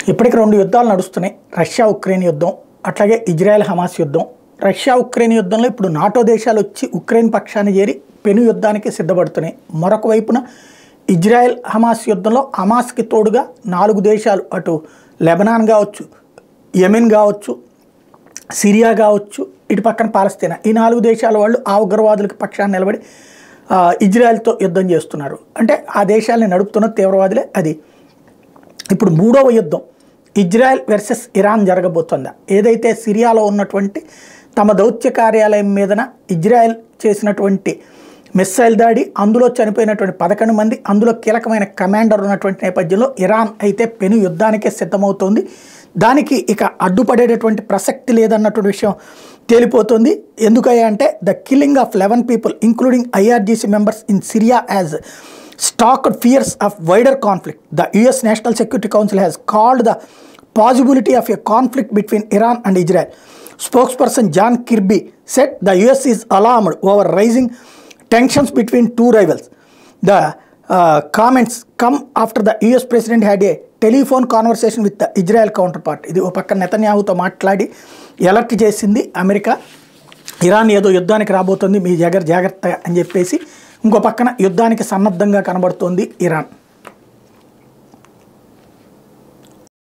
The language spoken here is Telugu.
ఇప్పటికి రెండు యుద్ధాలు నడుస్తున్నాయి రష్యా ఉక్రెయిన్ యుద్ధం అట్లాగే ఇజ్రాయెల్ హమాస్ యుద్ధం రష్యా ఉక్రెయిన్ యుద్ధంలో ఇప్పుడు నాటో దేశాలు వచ్చి ఉక్రెయిన్ పక్షాన్ని చేరి పెను యుద్ధానికి సిద్ధపడుతున్నాయి మరొక వైపున ఇజ్రాయెల్ హమాస్ యుద్ధంలో హమాస్కి తోడుగా నాలుగు దేశాలు అటు లెబనాన్ కావచ్చు యెమెన్ కావచ్చు సిరియా కావచ్చు ఇటు పక్కన పాలస్తీనా ఈ నాలుగు దేశాల వాళ్ళు ఆ ఉగ్రవాదులకి పక్షాన్ని నిలబడి ఆ, ఇజ్రాయెల్తో యుద్ధం చేస్తున్నారు అంటే ఆ దేశాలని నడుపుతున్న తీవ్రవాదులే అది ఇప్పుడు మూడవ యుద్ధం ఇజ్రాయెల్ వర్సెస్ ఇరాన్ జరగబోతుందా ఏదైతే సిరియాలో ఉన్నటువంటి తమ దౌత్య కార్యాలయం మీదన ఇజ్రాయెల్ చేసినటువంటి మిస్సైల్ దాడి అందులో చనిపోయినటువంటి పదకొండు మంది అందులో కీలకమైన కమాండర్ ఉన్నటువంటి నేపథ్యంలో ఇరాన్ అయితే పెను యుద్ధానికే సిద్ధమవుతోంది దానికి ఇక అడ్డుపడేటటువంటి ప్రసక్తి లేదన్నటువంటి విషయం తేలిపోతుంది ఎందుకయ్యా అంటే the killing of eleven people including IRGC members in Syria as stalked fears of wider conflict. The US National Security Council has called the possibility of a conflict between Iran and Israel. Spokesperson John Kirby said the US is alarmed over rising tensions between two rivals. The uh, comments come after the US president had a telephone conversation with the Israel counterpart ఇది ఒక పక్క నెతన్యాహుతో మాట్లాడి ఎలర్ట్ చేసింది అమెరికా ఇరాన్ ఏదో యుద్ధానికి రాబోతుంది మీ జగర్ జాగ్రత్త అని చెప్పేసి ఇంకో పక్కన యుద్ధానికి సన్నద్ధంగా కనబడుతోంది ఇరాన్